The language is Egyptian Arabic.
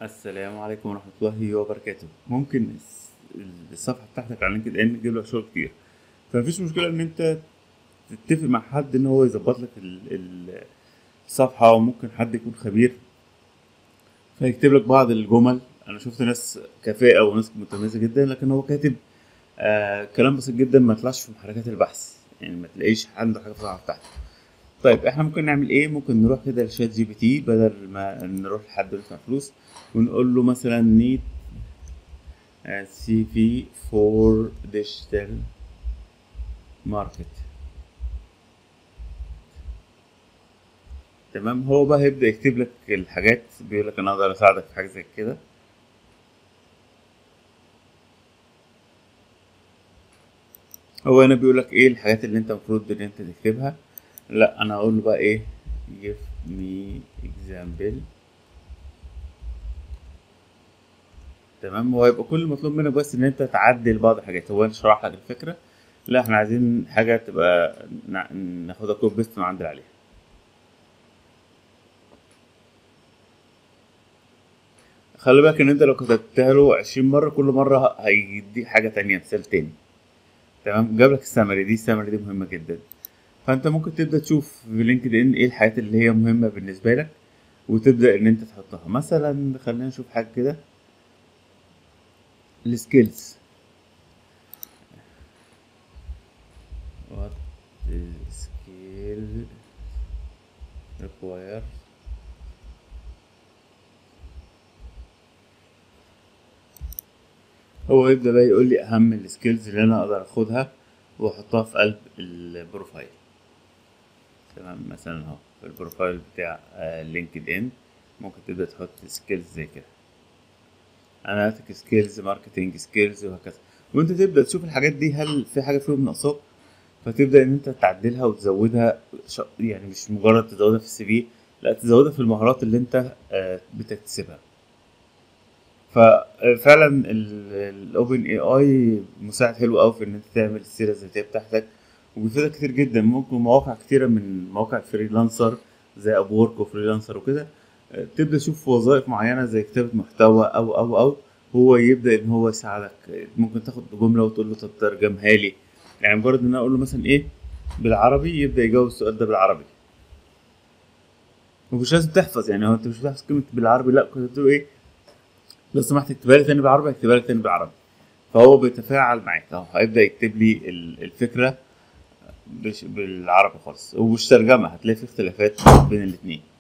السلام عليكم ورحمة الله وبركاته ممكن الس- الصفحة بتاعتك على لينكد ان تجيب لك شغل كتير فمفيش مشكلة ان انت تتفق مع حد ان هو يظبط لك ال- ال- الصفحة وممكن حد يكون خبير فيكتب لك بعض الجمل انا شفت ناس كفاءة وناس متميزة جدا لكن هو كاتب آه كلام بسيط جدا ما يطلعش في محركات البحث يعني ما تلاقيش عنده حاجة في الصفحة بتاعته طيب احنا ممكن نعمل ايه ممكن نروح كده لشات جي بي تي بدل ما نروح لحد يدفع فلوس ونقول له مثلا نيد سي في فور ديجيتال ماركت تمام هو بقى هيبدأ يكتب لك الحاجات بيقول لك انا اقدر اساعدك في حاجة زي كده هو هنا بيقول لك ايه الحاجات اللي انت المفروض ان انت تكتبها لا انا اقول له بقى ايه give me example تمام هو هيبقى كل المطلوب منك بس ان انت تعدل بعض الحاجات هو شرح لك الفكره لا احنا عايزين حاجه تبقى نع- ناخدها كوبي بيست ونعدل عليها خلي بالك ان انت لو كتبتها له 20 مره كل مره هيديك حاجه تانية مثال تاني تمام جاب لك السمري دي السمري دي مهمه جدا فانت ممكن تبدا تشوف في لينكد ان ايه الحاجات اللي هي مهمه بالنسبه لك وتبدا ان انت تحطها مثلا خلينا نشوف حاجه كده السكيلز what skill require هو يبدأ بقى يقول لي أهم السكيلز اللي أنا أقدر أخدها وأحطها في قلب البروفايل تمام مثلا أهو في البروفايل بتاع لينكد إن ممكن تبدأ تحط سكيلز زي كده اناليتيك سكيلز ماركتنج سكيلز وهكذا وانت تبدا تشوف الحاجات دي هل في حاجه فيهم ناقصاك فتبدا ان انت تعدلها وتزودها ش- يعني مش مجرد تزودها في السي في لا تزودها في المهارات اللي انت آه، بتكتسبها ففعلا الاوبن اي اي مساعد حلو قوي في ان انت تعمل السيره الذاتيه بتاعتك وبيفيدك كتير جدا ممكن مواقع كتيره من مواقع الفريلانسر زي اب وورك وفريلانسر وكده آه، تبدا تشوف وظائف معينه زي كتابه محتوى او او او هو يبدا ان هو يساعدك ممكن تاخد جمله وتقول له طب ترجمها لي يعني مجرد ان انا اقول له مثلا ايه بالعربي يبدا يجاوب السؤال ده بالعربي ومش لازم تحفظ يعني هو انت مش بتحفظ كلمه بالعربي لا كنت تقول ايه لو سمحت اكتبها لي تاني بالعربي اكتبها لك تاني بالعربي فهو بيتفاعل معاك اهو هيبدا يكتب لي ال- الفكره بش- بالعربي خالص ومش ترجمه هتلاقي في اختلافات بين الاثنين